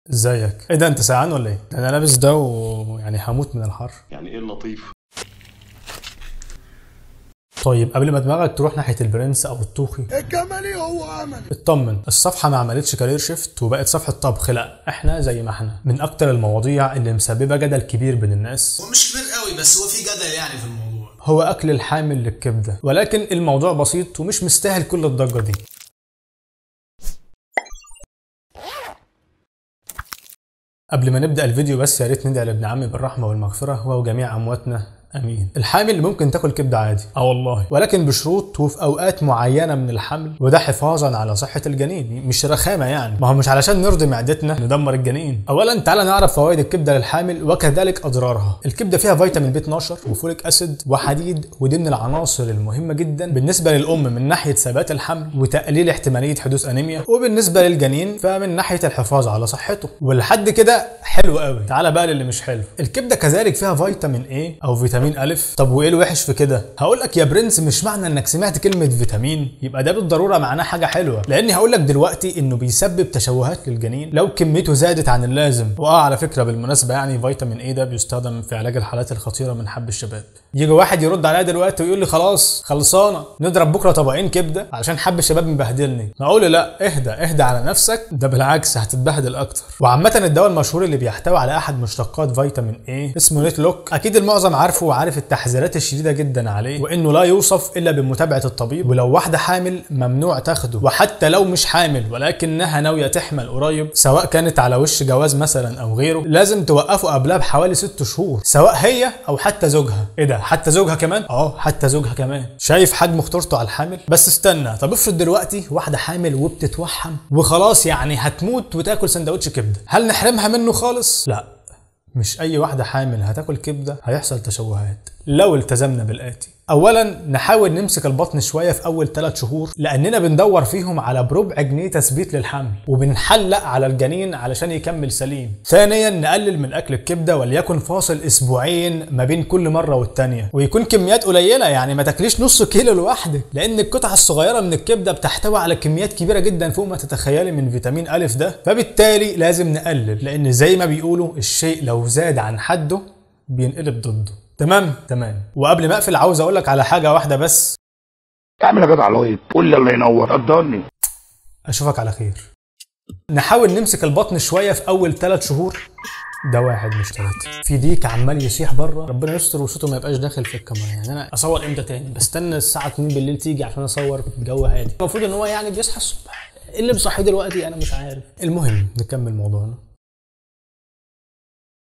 ازيك ايه ده انت سقعان ولا ايه ده انا لابس ده ويعني هموت من الحر يعني ايه اللطيف طيب قبل ما دماغك تروح ناحيه البرنس او الطوخي الجمالي هو عمل اطمن الصفحه ما عملتش كارير شيفت وبقت صفحه طبخ لا احنا زي ما احنا من اكتر المواضيع اللي مسببه جدل كبير بين الناس هو مش كبير قوي بس هو في جدل يعني في الموضوع هو اكل الحامل للكبده ولكن الموضوع بسيط ومش مستاهل كل الضجه دي قبل ما نبدا الفيديو بس يا ريت ندعي لابن عمي بالرحمه والمغفره هو وجميع امواتنا امين الحامل ممكن تاكل كبده عادي اه والله ولكن بشروط وفي اوقات معينه من الحمل وده حفاظا على صحه الجنين مش رخامه يعني ما هو مش علشان نرضي معدتنا ندمر الجنين اولا تعالى نعرف فوائد الكبده للحامل وكذلك اضرارها الكبده فيها فيتامين بي 12 وفوليك اسيد وحديد ودي من العناصر المهمه جدا بالنسبه للام من ناحيه ثبات الحمل وتقليل احتماليه حدوث انيميا وبالنسبه للجنين فمن ناحيه الحفاظ على صحته ولحد كده حلو قوي تعالى بقى للي مش حلو الكبده كذلك فيها فيتامين اي او فيتامين الف طب وايه الوحش في كده هقول لك يا برنس مش معنى انك سمعت كلمه فيتامين يبقى ده بالضروره معناه حاجه حلوه لاني هقول لك دلوقتي انه بيسبب تشوهات للجنين لو كميته زادت عن اللازم واه على فكره بالمناسبه يعني فيتامين اي ده بيستخدم في علاج الحالات الخطيره من حب الشباب يجي واحد يرد عليا دلوقتي ويقول لي خلاص خلصانه نضرب بكره طبقين كبده علشان حب الشباب مبهدلني اقول له لا اهدى اهدى على نفسك ده بالعكس هتتبهدل اكتر وعامه الدواء المشهور اللي بيحتوي على احد مشتقات فيتامين اي اسمه نيت لوك اكيد المعظم عارفه وعارف التحذيرات الشديده جدا عليه وانه لا يوصف الا بمتابعه الطبيب ولو واحده حامل ممنوع تاخده وحتى لو مش حامل ولكنها ناويه تحمل قريب سواء كانت على وش جواز مثلا او غيره لازم توقفه قبلها بحوالي ست شهور سواء هي او حتى زوجها ايه ده حتى زوجها كمان اه حتى زوجها كمان شايف حجم خطورته على الحامل بس استنى طب افرض دلوقتي واحده حامل وبتتوحم وخلاص يعني هتموت وتاكل سندوتش كبده هل نحرمها منه خالص لا مش اي واحده حامل هتاكل كبده هيحصل تشوهات لو التزمنا بالاتي اولا نحاول نمسك البطن شويه في اول 3 شهور لاننا بندور فيهم على بربع جنيه تثبيت للحمل وبنحلق على الجنين علشان يكمل سليم ثانيا نقلل من اكل الكبده وليكن فاصل اسبوعين ما بين كل مره والتانيه ويكون كميات قليله يعني ما تاكليش نص كيلو لوحدك لان القطعه الصغيره من الكبده بتحتوي على كميات كبيره جدا فوق ما تتخيلي من فيتامين الف ده فبالتالي لازم نقلل لان زي ما بيقولوا الشيء لو زاد عن حده بينقلب ضده تمام تمام وقبل ما اقفل عاوز اقول لك على حاجه واحده بس اعمل يا جدع لايك قول لي الله ينور قدرني اشوفك على خير نحاول نمسك البطن شويه في اول ثلاث شهور ده واحد مش ثلاثة في ديك عمال يصيح بره ربنا يستر وصوته ما يبقاش داخل في الكاميرا يعني انا اصور امتى تاني بستنى الساعه 2 بالليل تيجي عشان اصور جو هادي المفروض ان هو يعني بيصحى الصبح إيه اللي مصحيه دلوقتي انا مش عارف المهم نكمل موضوعنا